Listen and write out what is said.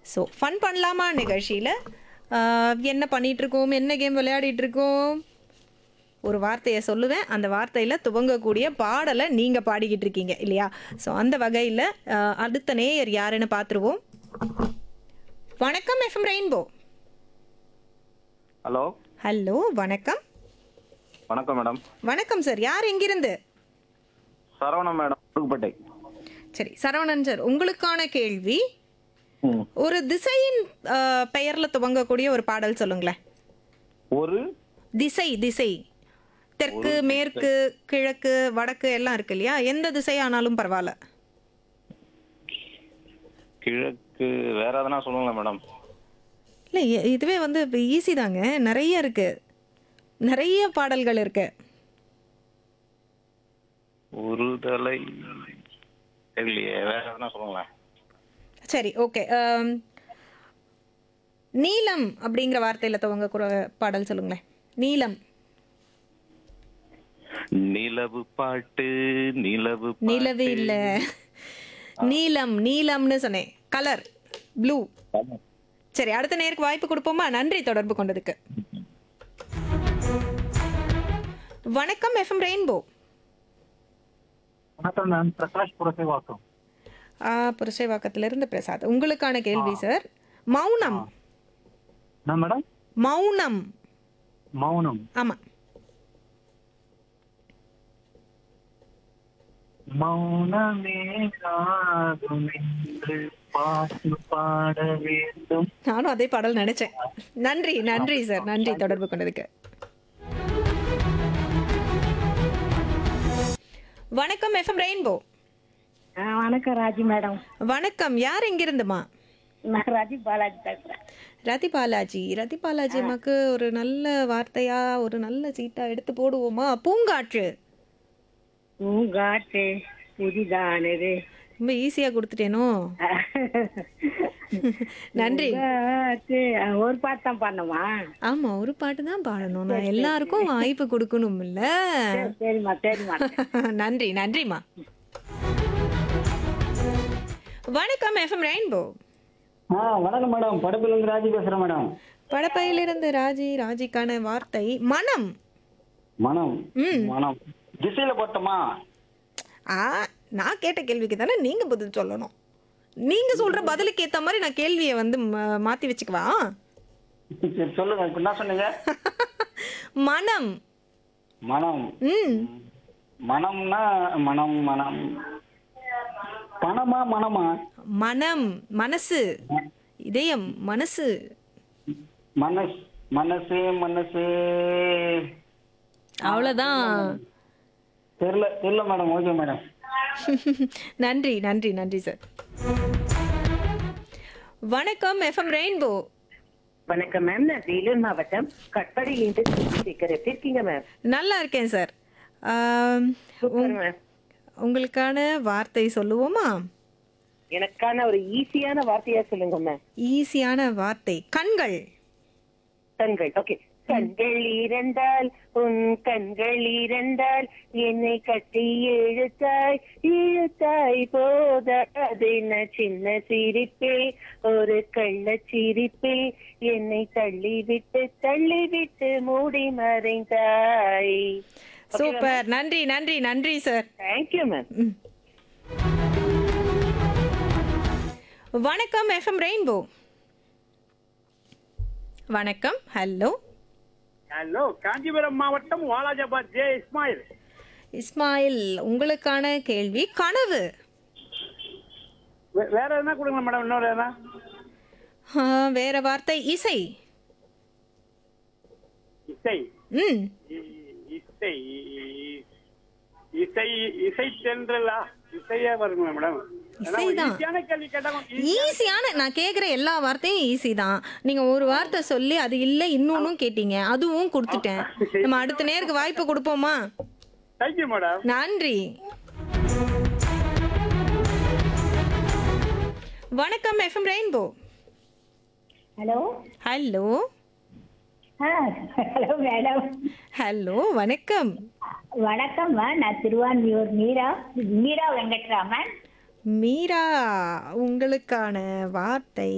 So fun பண்ணலாமா நிகழ்ச்சியில் என்ன பண்ணிட்டு இருக்கோம் என்ன கேம் விளையாடிட்டு இருக்கோம் ஒரு வார்த்தையை சொல்லுவேன் அந்த வார்த்தையில் துவங்கக்கூடிய பாடலை நீங்கள் பாடிக்கிட்டு இருக்கீங்க இல்லையா ஸோ அந்த வகையில் அடுத்த நேயர் யாருன்னு பார்த்துருவோம் வணக்கம் எஃப்எம் ரெயின்போ ஹலோ ஹலோ வணக்கம் வணக்கம் மேடம் வணக்கம் சார் யார் எங்கிருந்து சரவணன் மேடம் புதுக்கோட்டை சரி சரவணன் சார் உங்களுக்கான கேள்வி ம். ஒரு திசையின் அஹ், பெயர்ல துவங்கக்கூடிய ஒரு பாடல் சொல்லுங்களேன் ஒரு திசை திசை தெற்கு மேற்கு கிழக்கு வடக்கு எல்லாம் இருக்கு இல்லையா எந்த திசை ஆனாலும் பரவாயில்ல கிழக்கு வேற எதனா சொல்லுங்களேன் மேடம் இல்லை இ- இதுவே வந்து ஈஸி தாங்க நிறைய இருக்கு நிறைய பாடல்கள் இருக்கு ஒரு தலை தெரியலையே வேற எதனா சொல்லுங்களேன் சரி ஓகே நீலம் அப்படிங்கிற வார்த்தையில துவங்கக்கூடிய பாடல் சொல்லுங்களேன் நீலம் நிலவு பாட்டு நிலவு பாட்டு. நிலவு இல்ல நீலம் நீலம்னு சொன்னேன் கலர் ப்ளூ சரி அடுத்த நேருக்கு வாய்ப்பு கொடுப்போமா நன்றி தொடர்பு கொண்டதுக்கு வணக்கம் எஃப்எம் ரெயின்போ வணக்கம் நான் பிரகாஷ் புரசைவாக்கம் புரசைவாக்கத்திலிருந்து பிரசாத் உங்களுக்கான கேள்வி சார் மௌனம் என்ன மேடம் மௌனம் மௌனம் ஆமா மௌனமே காதும் என்று பாட்டு பாட வேண்டும் நானும் அதே பாடல் நினைச்சேன் நன்றி நன்றி சார் நன்றி தொடர்பு கொண்டதுக்கு வணக்கம் எஃப்எம் ரெயின்போ ஆ, வணக்கம் ராஜி மேடம் வணக்கம் யார் எங்கிருந்துமா நான் ராஜி பாலாஜி பேசுறேன் ரதி பாலாஜி ரதி பாலாஜி அம்மாக்கு ஒரு நல்ல வார்த்தையா ஒரு நல்ல சீட்டா எடுத்து போடுவோமா பூங்காற்று பூங்காற்று புதிதானது ரொம்ப ஈஸியா கொடுத்துட்டேனோ நன்றி பூங்காற்று ஆ, ஒரு பாட்டு தான் பண்ணுமா ஆமா ஒரு பாட்டு தான் பாடணும் நான் எல்லாருக்கும் வாய்ப்பு கொடுக்கணும் இல்ல சரிம்மா சரிம்மா நன்றி நன்றிம்மா வணக்கம் எஃப்எம் ரெயின்போ ஆ வணக்கம் மேடம் படப்பில் இருந்து ராஜி பேசுறேன் மேடம் படப்பையிலிருந்து ராஜி ராஜிக்கான வார்த்தை மனம் மனம் ம் மனம் திசையில போட்டோமா ஆ நான் கேட்ட கேள்விக்கு தானே நீங்க பதில் சொல்லணும் நீங்க சொல்ற பதிலுக்கு ஏத்த மாதிரி நான் கேள்வியை வந்து ம- மாத்தி வச்சுக்கவா சரி சொல்லுங்க இப்ப என்ன சொன்னீங்க மனம் மனம் ம் மனம்னா மனம் மனம் பணமா மனமா மனம் மனசு இதயம் மனசு மனஸ் மனசு மனசு அவ்வளவுதான் தெரியல தெரியல மேடம் ஓகே மேடம் நன்றி நன்றி நன்றி சார் வணக்கம் எஃப்எம் ரெயின்போ வணக்கம் மேம் நான் வேலூர் மாவட்டம் கட்பாடியிலிருந்து சந்திரசேகர் எப்படி இருக்கீங்க மேம் நல்லா இருக்கேன் சார் ஆம், சூப்பர் மேம் உங்களுக்கான வார்த்தை சொல்லுவோமா எனக்கான ஒரு ஈஸியான வார்த்தையா சொல்லுங்க மேம் ஈஸியான வார்த்தை கண்கள் கண்கள் ஓகே கண்கள் இரண்டால் உன் கண்கள் இரண்டால் என்னை கட்டி இழுத்தாய் இழுத்தாய் போதாதென்ன சின்ன சிரிப்பில் ஒரு கள்ள சிரிப்பில் என்னை தள்ளிவிட்டு தள்ளிவிட்டு மூடி மறைந்தாய் சூப்பர் நன்றி நன்றி நன்றி சார் தேங்க்யூ மேம் வணக்கம் எஃப்எம் ரெயின்போ வணக்கம் ஹலோ ஹலோ காஞ்சிபுரம் மாவட்டம் வாலாஜாபாத் ஜே இஸ்மாயில் இஸ்மாயில் உங்களுக்கான கேள்வி கனவு வே- வேற என்ன கொடுங்க மேடம் இன்னொரு என்ன ஆ, வேற வார்த்தை இசை இசை ம் இ- இசை இ- இசை இசை தென்றலா இசையே வருங்க மேடம் ஏன்னா ஒரு இசைதான். ஈஸியான கேள்வி கேட்டா ஈஸியான நான் கேட்குற எல்லா வார்த்தையும் ஈஸி தான் நீங்க ஒரு வார்த்தை சொல்லி அது இல்லை இன்னொன்னும் கேட்டீங்க அதுவும் கொடுத்துட்டேன் நம்ம அடுத்த நேருக்கு வாய்ப்பு கொடுப்போமா தேங்க்யூ மேடம் நன்றி வணக்கம் FM rainbow hello hello hello madam hello வணக்கம் வணக்கம்மா நான் திருவான்மியூர் மீரா மீரா வெங்கட்ராமன் மீரா உங்களுக்கான வார்த்தை